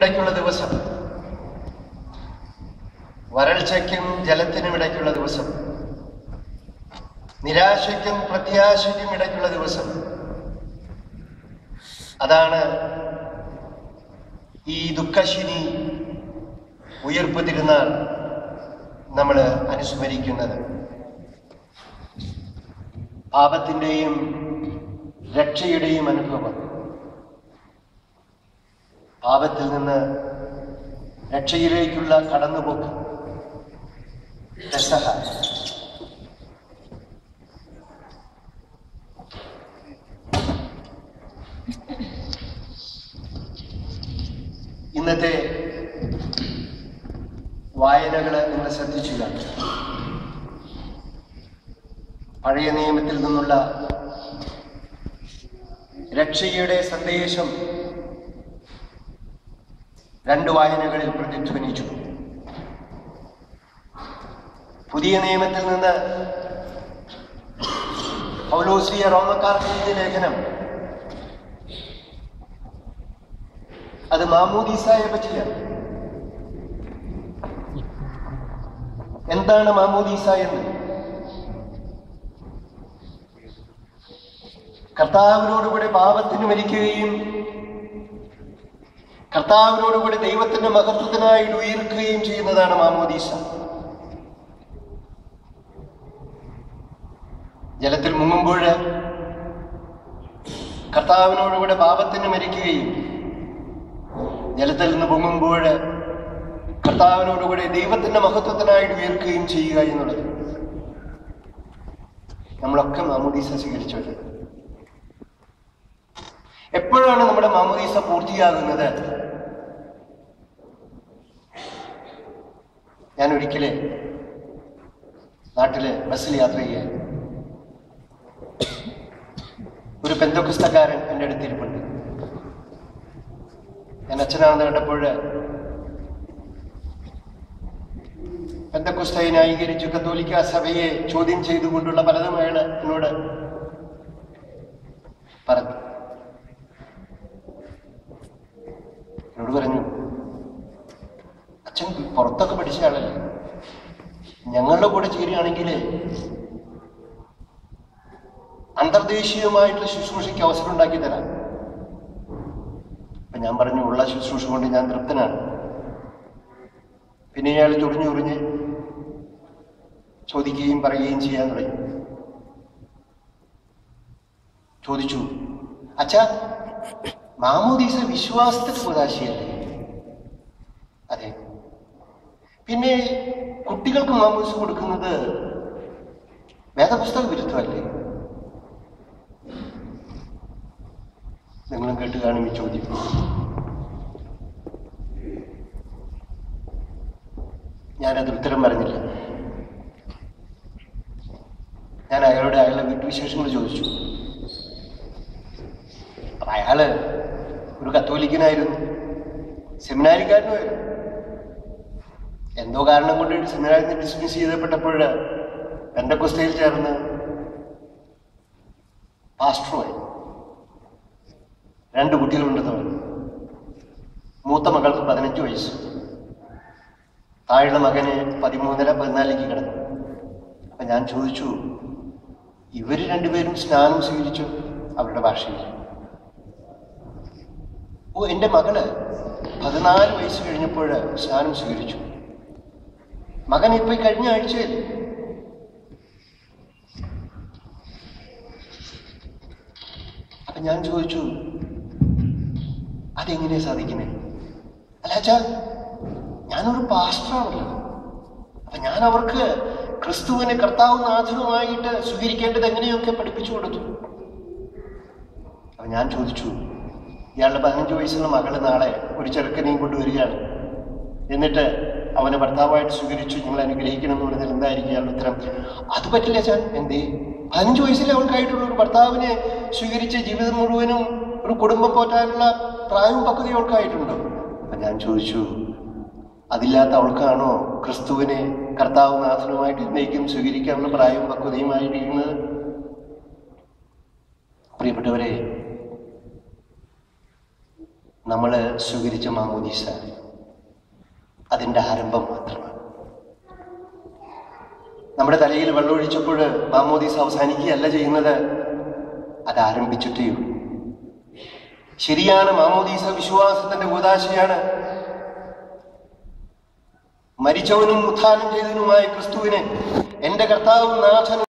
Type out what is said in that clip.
ഇടയ്ക്കുള്ള ദിവസം വരൾച്ചയ്ക്കും ജലത്തിനും ഇടയ്ക്കുള്ള ദിവസം നിരാശയ്ക്കും പ്രത്യാശയ്ക്കും ഇടയ്ക്കുള്ള ദിവസം അതാണ് ഈ ദുഃഖശിനി ഉയർപ്പ് തിരുനാൾ നമ്മൾ അനുസ്മരിക്കുന്നത് പാപത്തിൻ്റെയും രക്ഷയുടെയും അനുഭവം പാപത്തിൽ നിന്ന് രക്ഷയിലേക്കുള്ള കടന്നുപോക്ക് പെസഹ ഇന്നത്തെ വായനകള് നിങ്ങൾ ശ്രദ്ധിച്ചില്ല പഴയ നിയമത്തിൽ നിന്നുള്ള രക്ഷയുടെ സന്ദേശം രണ്ട് വായനകളിൽ പ്രതിധ്വനിച്ചു പുതിയ നിയമത്തിൽ നിന്ന് പൗലോസ്ലിയ റോമക്കാർക്ക് എഴുതിയ ലേഖനം അത് മാമൂദീസായെ പറ്റിയാണ് എന്താണ് മാമൂദീസ എന്ന് കർത്താവിനോടുകൂടെ പാപത്തിന് മരിക്കുകയും കർത്താവിനോടുകൂടി ദൈവത്തിന്റെ മഹത്വത്തിനായിട്ട് ഉയർക്കുകയും ചെയ്യുന്നതാണ് മാമോദീസ ജലത്തിൽ മുങ്ങുമ്പോൾ കർത്താവിനോടുകൂടെ പാപത്തിന് മരിക്കുകയും ജലത്തിൽ നിന്ന് പൊങ്ങുമ്പോൾ കർത്താവിനോടുകൂടി ദൈവത്തിന്റെ മഹത്വത്തിനായിട്ട് ഉയർക്കുകയും ചെയ്യുക എന്നുള്ളത് നമ്മളൊക്കെ മാമോദീസ സ്വീകരിച്ചവർ എപ്പോഴാണ് നമ്മുടെ മാമോദീസ പൂർത്തിയാകുന്നത് ഞാൻ ഒരിക്കല് നാട്ടില് ബസ്സിൽ യാത്ര ചെയ്യാൻ ഒരു പെന്തോക്രിസ്തക്കാരൻ എൻ്റെ അടുത്തിരിപ്പുണ്ട് ഞാൻ അച്ഛനാണെന്ന് കണ്ടപ്പോൾ പെന്തക്കുസ്തയെ ന്യായീകരിച്ചു കത്തോലിക്ക സഭയെ ചോദ്യം ചെയ്തുകൊണ്ടുള്ള പലതും അയാൾ എന്നോട് പറഞ്ഞു എന്നോട് പറഞ്ഞു അച്ഛൻ പുറത്തൊക്കെ പഠിച്ച ആളല്ലേ ഞങ്ങളുടെ കൂടെ ചേരുകയാണെങ്കിൽ അന്തർദേശീയമായിട്ടുള്ള ശുശ്രൂഷയ്ക്ക് അവസരം ഉണ്ടാക്കി തരാം അപ്പൊ ഞാൻ പറഞ്ഞു ഉള്ള ശുശ്രൂഷ കൊണ്ട് ഞാൻ തൃപ്തനാണ് പിന്നെ ഇയാൾ ചൊറിഞ്ഞുറിഞ്ഞ് ചോദിക്കുകയും പറയുകയും ചെയ്യാൻ തുടങ്ങി ചോദിച്ചു അച്ഛാ മാമോദീസ വിശ്വാസത്തിന് ഉദാശിയല്ലേ അതെ പിന്നെ കുട്ടികൾക്ക് മാമോദീസ കൊടുക്കുന്നത് വേദപുസ്തക വിരുദ്ധമല്ലേ നിങ്ങളും കേട്ട് കാണും ഈ ചോദ്യം ഞാനത് ഉത്തരം പറഞ്ഞില്ല ഞാൻ അയാളോട് അയാളുടെ വീട്ടുവിശേഷങ്ങൾ ചോദിച്ചു അപ്പൊ അയാള് ഒരു കത്തോലിക്കനായിരുന്നു സെമിനാരിക്കാരനുമായിരുന്നു എന്തോ കാരണം കൊണ്ട് സെമിനാരിൽ നിന്ന് ഡിസ്മിസ് ചെയ്തപ്പെട്ടപ്പോൾ എന്റെ കുസ്തയിൽ ചേർന്ന് പാസ്റ്ററുമായി രണ്ട് കുട്ടികളുണ്ടെന്ന് പറഞ്ഞു മൂത്ത മകൾക്ക് പതിനഞ്ച് വയസ്സ് താഴെ മകന് പതിമൂന്നര പതിനാലിലേക്ക് കിടന്നു അപ്പൊ ഞാൻ ചോദിച്ചു ഇവര് രണ്ടുപേരും സ്നാനം സ്വീകരിച്ചു അവരുടെ ഭാഷയിൽ ഓ എൻ്റെ മകള് പതിനാല് വയസ്സ് കഴിഞ്ഞപ്പോൾ സ്നാനം സ്വീകരിച്ചു മകൻ ഇപ്പൊ ഈ കഴിഞ്ഞ ആഴ്ചയിൽ അപ്പൊ ഞാൻ ചോദിച്ചു അതെങ്ങനെയാ സാധിക്കുന്നത് അല്ല അച്ഛാ ഞാനൊരു പാസ്റ്ററാണല്ലോ അപ്പൊ ഞാൻ അവർക്ക് ക്രിസ്തുവിനെ കർത്താവ് നാഥനുമായിട്ട് സ്വീകരിക്കേണ്ടത് എങ്ങനെയൊക്കെ പഠിപ്പിച്ചു കൊടുത്തു അപ്പൊ ഞാൻ ചോദിച്ചു ഇയാളുടെ പതിനഞ്ച് വയസ്സുള്ള മകള് നാളെ ഒരു ചെറുക്കനെയും കൊണ്ടുവരികയാണ് എന്നിട്ട് അവനെ ഭർത്താവായിട്ട് സ്വീകരിച്ചു നിങ്ങൾ അനുഗ്രഹിക്കണം എന്ന് പറഞ്ഞാൽ എന്തായിരിക്കും ഇയാളുടെ ഉത്തരം അത് പറ്റില്ല ചാൻ എന്തേ പതിനഞ്ച് വയസ്സിൽ അവൾക്കായിട്ടുള്ള ഒരു ഭർത്താവിനെ സ്വീകരിച്ച് ജീവിതം മുഴുവനും ഒരു കുടുംബം പോറ്റാനുള്ള പ്രായവും പക്വതയും അവൾക്കായിട്ടുണ്ടോ അപ്പൊ ഞാൻ ചോദിച്ചു അതില്ലാത്ത അവൾക്കാണോ ക്രിസ്തുവിനെ കർത്താവ് നാഥനുമായിട്ട് ഇന്നേക്കും സ്വീകരിക്കാനുള്ള പ്രായവും പക്വതയുമായിരിക്കുന്നത് പ്രിയപ്പെട്ടവരെ നമ്മൾ സ്വീകരിച്ച മാമോദീസ അതിൻ്റെ ആരംഭം മാത്രമാണ് നമ്മുടെ തലയിൽ വെള്ളമൊഴിച്ചപ്പോൾ മാമോദീസ അവസാനിക്കുകയല്ല ചെയ്യുന്നത് അത് ആരംഭിച്ചിട്ടേ ഉള്ളൂ ശരിയാണ് മാമോദീസ വിശ്വാസത്തിന്റെ കൂതാശയാണ് മരിച്ചവനും ഉത്ഥാനം ചെയ്തവനുമായ ക്രിസ്തുവിനെ എന്റെ കർത്താവും നാഥനും